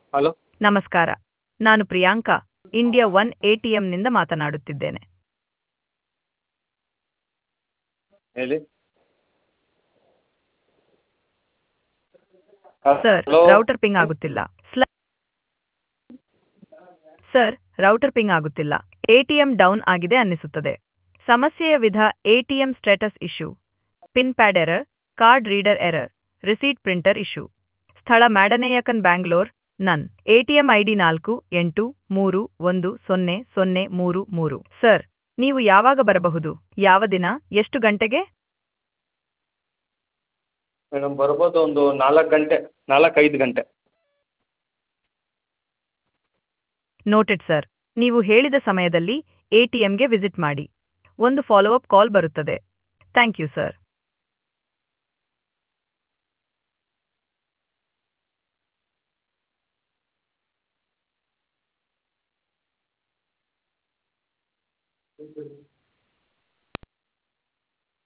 hello ನಮಸ್ಕಾರ ನಾನು Priyanka India one ಎಟಿಎಂನಿಂದ ಮಾತನಾಡುತ್ತಿದ್ದೇನೆ ಹೇಳಿ ಸರ್ ಹಲೋ ರೌಟರ್ ಪಿಂಗ್ ಆಗುತ್ತಿಲ್ಲ ಸ್ಲ- ಸರ್ ರೌಟರ್ ಪಿಂಗ್ ಆಗುತ್ತಿಲ್ಲ ಎಟಿಎಂ ಡೌನ್ ಆಗಿದೆ ಅನ್ನಿಸುತ್ತದೆ ಸಮಸ್ಯೆಯ ವಿಧ ATM status issue pin pad error card reader error receipt printer issue ಸ್ಥಳ ಮ್ಯಾಡನೇಯಕನ್ ಬ್ಯಾಂಗ್ಳೂರ್ ನನ್ ಎಟಿಎಂ ಐಡಿ ನಾಲ್ಕು ಎಂಟು ಮೂರು ಒಂದು ಸೊನ್ನೆ ಸೊನ್ನೆ ಮೂರು ಮೂರು ಸರ್ ನೀವು ಯಾವಾಗ ಬರಬಹುದು ಯಾವ ದಿನ ಎಷ್ಟು ಗಂಟೆಗೆ ಮೇಡಮ್ ಬರ್ಬೋದು ಒಂದು ನಾಲ್ಕು ಗಂಟೆ ನಾಲ್ಕು ಐದು ಗಂಟೆ ನೋಟೆಡ್ ಸರ್ ನೀವು ಹೇಳಿದ ಸಮಯದಲ್ಲಿ ಎಟಿಎಂಗೆ ವಿಸಿಟ್ ಮಾಡಿ ಒಂದು ಫಾಲೋಅಪ್ ಕಾಲ್ ಬರುತ್ತದೆ ಥ್ಯಾಂಕ್ ಯು ಸರ್